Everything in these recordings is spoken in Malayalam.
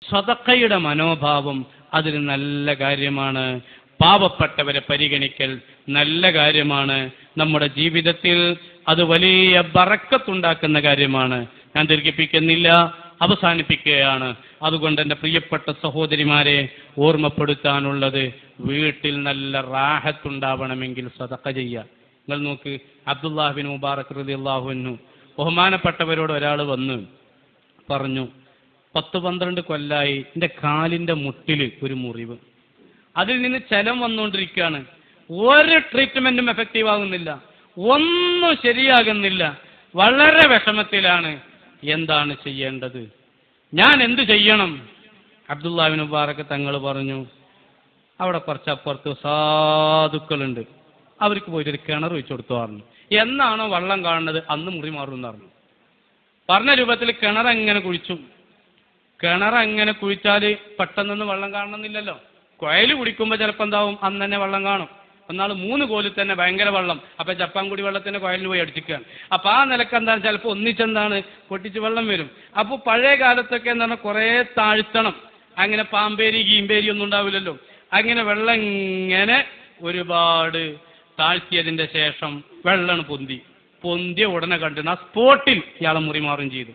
സ്വതക്കയുടെ മനോഭാവം അതൊരു നല്ല കാര്യമാണ് പാവപ്പെട്ടവരെ പരിഗണിക്കൽ നല്ല കാര്യമാണ് നമ്മുടെ ജീവിതത്തിൽ അത് വലിയ ബറക്കത്തുണ്ടാക്കുന്ന കാര്യമാണ് ഞാൻ ദീർഘിപ്പിക്കുന്നില്ല അവസാനിപ്പിക്കുകയാണ് അതുകൊണ്ട് എൻ്റെ പ്രിയപ്പെട്ട സഹോദരിമാരെ ഓർമ്മപ്പെടുത്താനുള്ളത് വീട്ടിൽ നല്ല റാഹത്തുണ്ടാവണമെങ്കിൽ സതക്ക ചെയ്യുക നിങ്ങൾ നോക്ക് അബ്ദുല്ലാഹിബിൻ മുബാറക് റതി അള്ളാഹുവിനു ബഹുമാനപ്പെട്ടവരോട് ഒരാൾ വന്ന് പറഞ്ഞു പത്ത് പന്ത്രണ്ട് കൊല്ലായി എൻ്റെ കാലിൻ്റെ മുട്ടിൽ ഒരു മുറിവ് അതിൽ നിന്ന് ചലം വന്നുകൊണ്ടിരിക്കുകയാണ് ഒരു ട്രീറ്റ്മെന്റും എഫക്റ്റീവ് ആകുന്നില്ല ഒന്നും ശരിയാകുന്നില്ല വളരെ വിഷമത്തിലാണ് എന്താണ് ചെയ്യേണ്ടത് ഞാൻ എന്ത് ചെയ്യണം അബ്ദുല്ലാബിൻ മുബാറക്ക് തങ്ങൾ പറഞ്ഞു അവിടെ കുറച്ച് അപ്പുറത്ത് സാധുക്കളുണ്ട് അവർക്ക് പോയിട്ട് ഒരു കിണർ വെച്ച് കൊടുത്തു പറഞ്ഞു എന്നാണോ വെള്ളം കാണുന്നത് അന്ന് മുറി മാറുമെന്ന് പറഞ്ഞു പറഞ്ഞ രൂപത്തിൽ കിണർ എങ്ങനെ കുഴിച്ചു കിണർ എങ്ങനെ കുഴിച്ചാൽ പെട്ടെന്നൊന്നും വെള്ളം കാണണമെന്നില്ലല്ലോ കുഴൽ കുടിക്കുമ്പോൾ ചിലപ്പോൾ എന്താവും അന്ന് തന്നെ വെള്ളം കാണും എന്നാൽ മൂന്ന് കോലിൽ തന്നെ ഭയങ്കര വെള്ളം അപ്പൊ ജപ്പാൻ കുടി വെള്ളത്തിന്റെ കുഴലിൽ പോയി അടിച്ചിക്കുകയാണ് അപ്പൊ ആ നിലക്ക് എന്താണ് ചിലപ്പോൾ ഒന്നിച്ചെന്താണ് പൊട്ടിച്ച് വെള്ളം വരും അപ്പോൾ പഴയ കാലത്തൊക്കെ എന്താണ് കുറേ താഴ്ത്തണം അങ്ങനെ പാമ്പേരി ഗീമ്പേരി ഒന്നും ഉണ്ടാവില്ലല്ലോ അങ്ങനെ വെള്ളം ഇങ്ങനെ ഒരുപാട് താഴ്ത്തിയതിന്റെ ശേഷം വെള്ളം പൊന്തി പൊന്തിയ ഉടനെ കണ്ടിട്ട് ആ സ്പോട്ടിൽ ഇയാളെ മുറി മാറും ചെയ്തു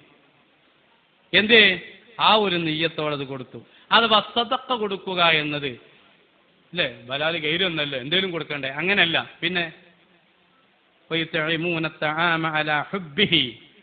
എന്തേ ആ ഒരു നെയ്യത്തോടെ അത് കൊടുത്തു അത് വസ്തതക്ക കൊടുക്കുക എന്നത് അല്ലേ ബലാല് ഗൈരൊന്നല്ലേ എന്തേലും കൊടുക്കണ്ടേ അങ്ങനെയല്ല പിന്നെ ويطعمون الطعام على حبه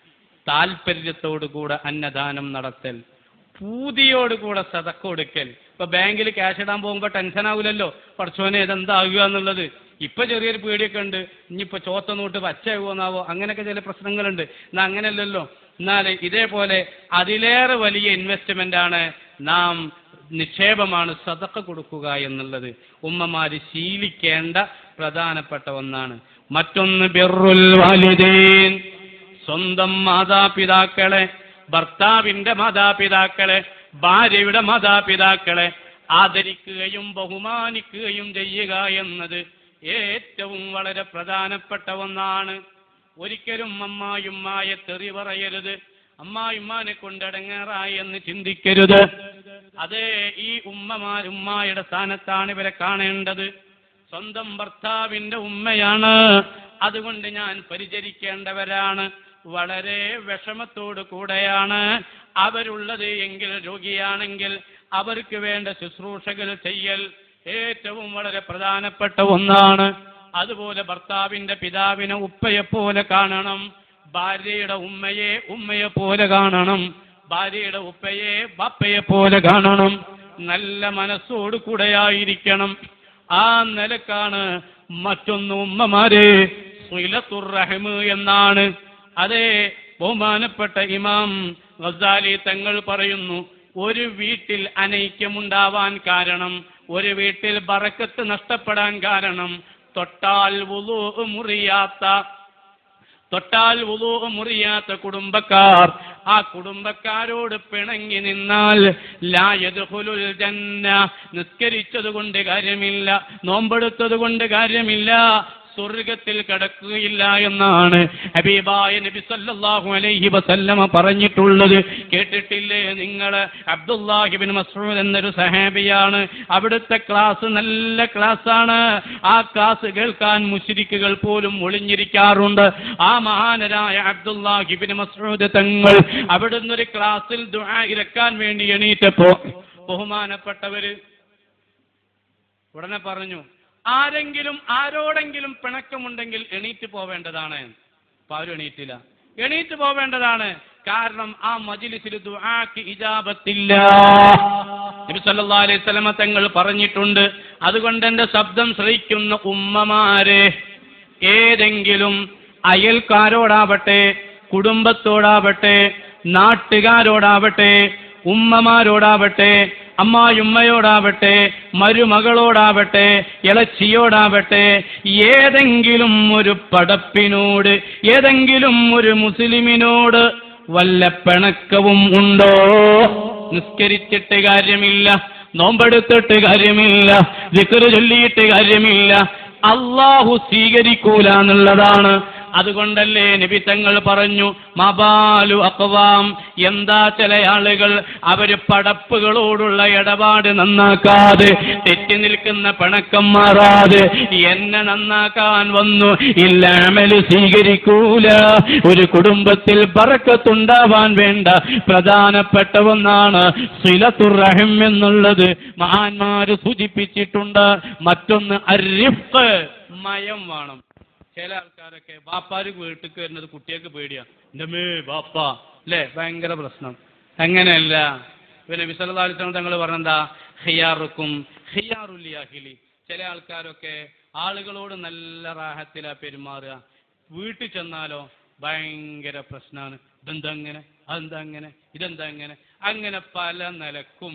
താല്പര്യത്തോടുകൂടെ അന്നദാനം നടത്തൽ പൂതിയോടുകൂടെ സതക്ക കൊടുക്കൽ ഇപ്പൊ ബാങ്കിൽ ക്യാഷ് ഇടാൻ പോകുമ്പോൾ ടെൻഷൻ ആവില്ലല്ലോ പഠിച്ചോനെ ഇതെന്താകുക എന്നുള്ളത് ഇപ്പൊ ചെറിയൊരു പേടിയൊക്കെ ഉണ്ട് ഇനിയിപ്പോ ചോത്ത നോട്ട് പച്ചയാകുമെന്നാവോ അങ്ങനെയൊക്കെ ചില പ്രശ്നങ്ങളുണ്ട് എന്നാൽ അങ്ങനെയല്ലല്ലോ എന്നാൽ ഇതേപോലെ അതിലേറെ വലിയ ഇൻവെസ്റ്റ്മെന്റ് ആണ് നാം നിക്ഷേപമാണ് സതക്ക കൊടുക്കുക എന്നുള്ളത് ഉമ്മമാര് ശീലിക്കേണ്ട പ്രധാനപ്പെട്ട ഒന്നാണ് മറ്റൊന്ന് ബിറുൽ വാലിദീൻ സ്വന്തം മാതാപിതാക്കളെ ഭർത്താവിന്റെ മാതാപിതാക്കളെ ഭാര്യയുടെ മാതാപിതാക്കളെ ആദരിക്കുകയും ബഹുമാനിക്കുകയും ചെയ്യുക എന്നത് ഏറ്റവും വളരെ പ്രധാനപ്പെട്ട ഒന്നാണ് ഒരിക്കലും അമ്മായുമ്മായ തെറി പറയരുത് അമ്മായുമ്മാനെ കൊണ്ടടങ്ങാറായി എന്ന് ചിന്തിക്കരുത് അതേ ഈ ഉമ്മമാർ ഉമ്മായുടെ സ്ഥാനത്താണ് ഇവരെ കാണേണ്ടത് സ്വന്തം ഭർത്താവിന്റെ ഉമ്മയാണ് അതുകൊണ്ട് ഞാൻ പരിചരിക്കേണ്ടവരാണ് വളരെ വിഷമത്തോടു കൂടെയാണ് അവരുള്ളത് എങ്കിൽ രോഗിയാണെങ്കിൽ അവർക്ക് വേണ്ട ശുശ്രൂഷകൾ ചെയ്യൽ ഏറ്റവും വളരെ പ്രധാനപ്പെട്ട ഒന്നാണ് അതുപോലെ ഭർത്താവിന്റെ പിതാവിനെ ഉപ്പയെ പോലെ കാണണം ഭാര്യയുടെ ഉമ്മയെ ഉമ്മയെ പോലെ കാണണം ഭാര്യയുടെ ഉപ്പയെ ബാപ്പയെ പോലെ കാണണം നല്ല മനസ്സോടു കൂടെയായിരിക്കണം ആ നിലക്കാണ് മറ്റൊന്ന് ഉമ്മമാരെ സുലത്തുർ റഹ്മ് എന്നാണ് അതേ ബഹുമാനപ്പെട്ട ഇമാം ഗസാലി തങ്ങൾ പറയുന്നു ഒരു വീട്ടിൽ അനൈക്യമുണ്ടാവാൻ കാരണം ഒരു വീട്ടിൽ ബറക്കത്ത് നഷ്ടപ്പെടാൻ കാരണം തൊട്ടാൽ വുളു മുറിയാത്ത തൊട്ടാൽ വുളു മുറിയാത്ത കുടുംബക്കാർ ആ കുടുംബക്കാരോട് പിണങ്ങി നിന്നാൽ ലായതുൽ ജന്ന നിസ്കരിച്ചത് കൊണ്ട് കാര്യമില്ല നോമ്പെടുത്തത് കൊണ്ട് കാര്യമില്ല സ്വർഗത്തിൽ കടക്കുകയില്ല എന്നാണ് ഹബീബായ നബി സല്ലല്ലാഹു അലൈഹി വസല്ലമ പറഞ്ഞിട്ടുള്ളത് കേട്ടിട്ടില്ലേ നിങ്ങൾ അബ്ദുല്ലാഹിബിൻ മസ്ഊദ് എന്നൊരു സഹാബിയാണ് അവിടുത്തെ ക്ലാസ് നല്ല ക്ലാസ് ആണ് ആ ക്ലാസ് കേൾക്കാൻ മുശ്രിക്കുകൾ പോലും ഒളിഞ്ഞിരിക്കാറുണ്ട് ആ മഹാനരായ അബ്ദുല്ലാഹിബിൻ മസ്ഊദ് തങ്ങൾ അവിടുന്ന് ഒരു ക്ലാസ്സിൽ ദുആ ഇറക്കാൻ വേണ്ടി എണീറ്റപ്പോ ബഹുമാനപ്പെട്ടവര് ഉടനെ പറഞ്ഞു ആരെങ്കിലും ആരോടെങ്കിലും പിണക്കമുണ്ടെങ്കിൽ എണീറ്റ് പോവേണ്ടതാണ് അപ്പൊ ആരും എണീറ്റില്ല എണീറ്റ് പോവേണ്ടതാണ് കാരണം ആ മജിലിസിൽ ദുആക്ക് ഇജാബത്തില്ല നബി സല്ലല്ലാഹു അലൈഹി വസല്ലമ തങ്ങൾ പറഞ്ഞിട്ടുണ്ട് അതുകൊണ്ട് എന്റെ ശബ്ദം ശ്രയിക്കുന്ന ഉമ്മമാരെ ഏതെങ്കിലും അയൽക്കാരോടാവട്ടെ കുടുംബത്തോടാവട്ടെ നാട്ടുകാരോടാവട്ടെ ഉമ്മമാരോടാവട്ടെ അമ്മായുമ്മയോടാവട്ടെ മരുമകളോടാവട്ടെ ഇളച്ചിയോടാവട്ടെ ഏതെങ്കിലും ഒരു പടപ്പിനോട് ഏതെങ്കിലും ഒരു മുസ്ലിമിനോട് വല്ല പിണക്കവും ഉണ്ടോ നിസ്കരിച്ചിട്ട് കാര്യമില്ല നോമ്പെടുത്തിട്ട് കാര്യമില്ല ദിക്റ് ചൊല്ലിയിട്ട് കാര്യമില്ല അള്ളാഹു സ്വീകരിക്കൂല എന്നുള്ളതാണ് അതുകൊണ്ടല്ലേ നബി തങ്ങൾ പറഞ്ഞു മബാലു അക്വാം എന്താ ചില ആളുകൾ അവര് പടപ്പുകളോടുള്ള ഇടപാട് നന്നാക്കാതെ തെറ്റി നിൽക്കുന്ന പിണക്കം മാറാതെ എന്നെ നന്നാക്കാൻ വന്നു ഇല്ല അമല് സ്വീകരിക്കൂല ഒരു കുടുംബത്തിൽ ബറക്കത്തുണ്ടാവാൻ വേണ്ട പ്രധാനപ്പെട്ട ഒന്നാണ് സിലത്തുറഹിം എന്നുള്ളത് മഹാന്മാര് സൂചിപ്പിച്ചിട്ടുണ്ട് മറ്റൊന്ന് അരിഫ് മയം വേണം ചില ആൾക്കാരൊക്കെ ബാപ്പാര് വീട്ടിൽ വരുന്നത് കുട്ടികൾക്ക് പേടിയാ എൻ്റെ മേ ബാപ്പ അല്ലേ ഭയങ്കര പ്രശ്നം അങ്ങനെയല്ല പിന്നെ വിസലതാലിത്തം തങ്ങൾ പറഞ്ഞെന്താ ഹിയാറുക്കും ഹിയാറുല്ലിയാഹിലി ചില ആൾക്കാരൊക്കെ ആളുകളോട് നല്ല റാഹത്തിലാ പെരുമാറുക വീട്ടിൽ ചെന്നാലോ ഭയങ്കര പ്രശ്നമാണ് ഇതെന്താ അങ്ങനെ അതെന്താ അങ്ങനെ ഇതെന്താ അങ്ങനെ അങ്ങനെ പല നിലക്കും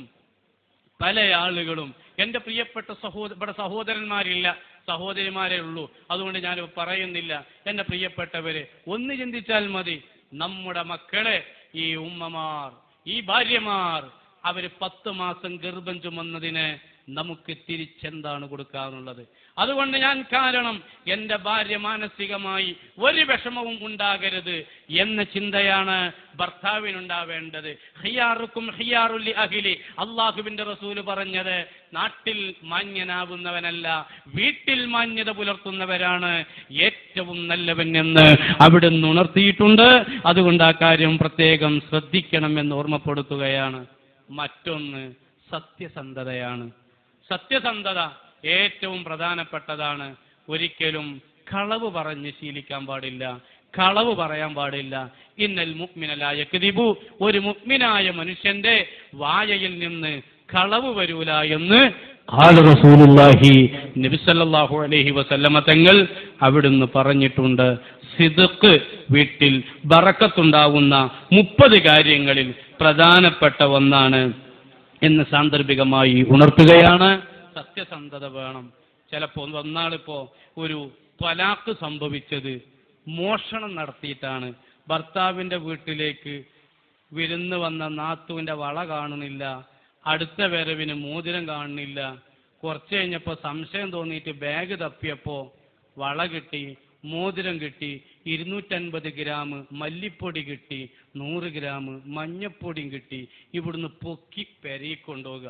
പല ആളുകളും എൻ്റെ പ്രിയപ്പെട്ട സഹോദര ഇവിടെ സഹോദരന്മാരില്ല സഹോദരിമാരേ ഉള്ളൂ അതുകൊണ്ട് ഞാൻ പറയുന്നില്ല എൻ്റെ പ്രിയപ്പെട്ടവരെ ഒന്ന് ചിന്തിച്ചാൽ മതി നമ്മുടെ മക്കളെ ഈ ഉമ്മമാർ ഈ ഭാര്യമാർ അവര് പത്ത് മാസം ഗർഭം ചുമന്നതിന് നമുക്ക് തിരിച്ചെന്താണ് കൊടുക്കാനുള്ളത് അതുകൊണ്ട് ഞാൻ കാരണം എൻ്റെ ഭാര്യ മാനസികമായി ഒരു വിഷമവും ഉണ്ടാകരുത് എന്ന ചിന്തയാണ് ഭർത്താവിനുണ്ടാവേണ്ടത് ഹിയാറുക്കും ഹിയാറുല്ലി അഹിലി അള്ളാഹുവിന്റെ റസൂല് പറഞ്ഞത് നാട്ടിൽ മാന്യനാവുന്നവനല്ല വീട്ടിൽ മാന്യത പുലർത്തുന്നവരാണ് ഏറ്റവും നല്ലവൻ എന്ന് അവിടുന്ന് ഉണർത്തിയിട്ടുണ്ട് അതുകൊണ്ട് ആ കാര്യം പ്രത്യേകം ശ്രദ്ധിക്കണം എന്ന് ഓർമ്മപ്പെടുത്തുകയാണ് മറ്റൊന്ന് സത്യസന്ധതയാണ് സത്യസന്ധത ഏറ്റവും പ്രധാനപ്പെട്ടതാണ് ഒരിക്കലും കളവ് പറഞ്ഞ് ശീലിക്കാൻ പാടില്ല കളവ് പറയാൻ പാടില്ല ഇന്നൽ മുക്മിനലായ കിതിബു ഒരു മുക്മിനായ മനുഷ്യന്റെ വായയിൽ നിന്ന് കളവ് വരൂല എന്ന് ഖാല റസൂലുള്ളാഹി നബി സല്ലല്ലാഹു അലൈഹി വസല്ലമ തങ്ങൾ അവിടുന്ന് പറഞ്ഞിട്ടുണ്ട് സിദുക്ക് വീട്ടിൽ ബറക്കത്തുണ്ടാവുന്ന മുപ്പത് കാര്യങ്ങളിൽ പ്രധാനപ്പെട്ട ഒന്നാണ് എന്ന് സാന്ദർഭികമായി ഉണർത്തുകയാണ് സത്യസന്ധത വേണം ചിലപ്പോൾ ഒന്നാളിപ്പോ ഒരു ത്വലാക്ക് സംഭവിച്ചത് മോഷണം നടത്തിയിട്ടാണ് ഭർത്താവിന്റെ വീട്ടിലേക്ക് വിരുന്ന് വന്ന നാത്തുവിന്റെ വള കാണുന്നില്ല അടുത്ത വരവിന് മോതിരം കാണുന്നില്ല കുറച്ച് കഴിഞ്ഞപ്പോൾ സംശയം തോന്നിയിട്ട് ബാഗ് തപ്പിയപ്പോൾ വള കിട്ടി മോതിരം കിട്ടി ഇരുന്നൂറ്റൻപത് ഗ്രാം മല്ലിപ്പൊടി കിട്ടി നൂറ് ഗ്രാം മഞ്ഞപ്പൊടിയും കിട്ടി ഇവിടുന്ന് പൊക്കി പെരയി കൊണ്ടുപോകുക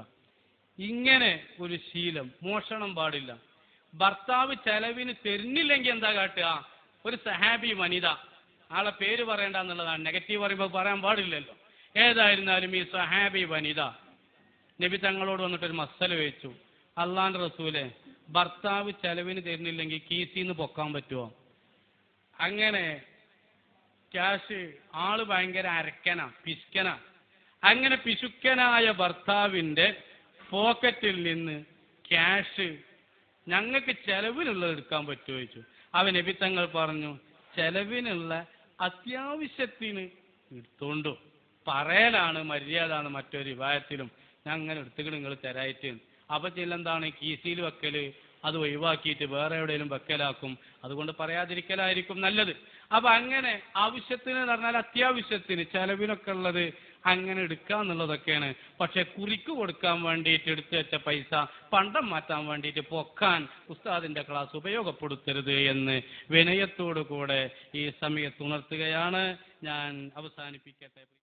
ഇങ്ങനെ ഒരു ശീലം മോഷണം പാടില്ല ഭർത്താവ് ചെലവിന് തരുന്നില്ലെങ്കിൽ എന്താ കാട്ടുക ഒരു സഹാബി വനിത ആളെ പേര് പറയണ്ട എന്നുള്ളതാണ് നെഗറ്റീവ് പറയുമ്പോൾ പറയാൻ പാടില്ലല്ലോ ഏതായിരുന്നാലും ഈ സഹാബി വനിത നബി തങ്ങളോട് വന്നിട്ടൊരു മസല വെച്ചു അള്ളാന്റെ റസൂലെ ഭർത്താവ് ചെലവിന് തരുന്നില്ലെങ്കിൽ കീസിന്ന് പൊക്കാൻ പറ്റുമോ അങ്ങനെ ക്യാഷ് ആള് ഭയങ്കര അരക്കന പിശുക്കന അങ്ങനെ പിശുക്കനായ ഭർത്താവിന്റെ പോക്കറ്റിൽ നിന്ന് ക്യാഷ് ഞങ്ങൾക്ക് ചെലവിനുള്ളത് എടുക്കാൻ പറ്റുമോ ചോദിച്ചു അവൻ നബിത്തങ്ങൾ പറഞ്ഞു ചെലവിനുള്ള അത്യാവശ്യത്തിന് എടുത്തോണ്ടു പറയലാണ് മര്യാദ ആണ് മറ്റൊരു വിവാഹത്തിലും ഞാൻ അങ്ങനെ എടുത്തുകിട്ട് നിങ്ങൾ തരായിട്ട് അപ്പൊ ചിലെന്താണ് കീസിയിൽ വെക്കല് അത് ഒഴിവാക്കിയിട്ട് വേറെ എവിടെയെങ്കിലും വെക്കലാക്കും അതുകൊണ്ട് പറയാതിരിക്കലായിരിക്കും നല്ലത് അപ്പൊ അങ്ങനെ ആവശ്യത്തിന് എന്ന് പറഞ്ഞാൽ അത്യാവശ്യത്തിന് ചെലവിനൊക്കെ ഉള്ളത് അങ്ങനെ എടുക്കുക എന്നുള്ളതൊക്കെയാണ് പക്ഷെ കുറിക്ക് കൊടുക്കാൻ വേണ്ടിയിട്ട് എടുത്തു വെച്ച പൈസ പണ്ടം മാറ്റാൻ വേണ്ടിയിട്ട് പൊക്കാൻ ഉസ്താദിന്റെ ക്ലാസ് ഉപയോഗപ്പെടുത്തരുത് എന്ന് വിനയത്തോടു കൂടെ ഈ സമയത്ത് ഉണർത്തുകയാണ് ഞാൻ അവസാനിപ്പിക്കട്ടെ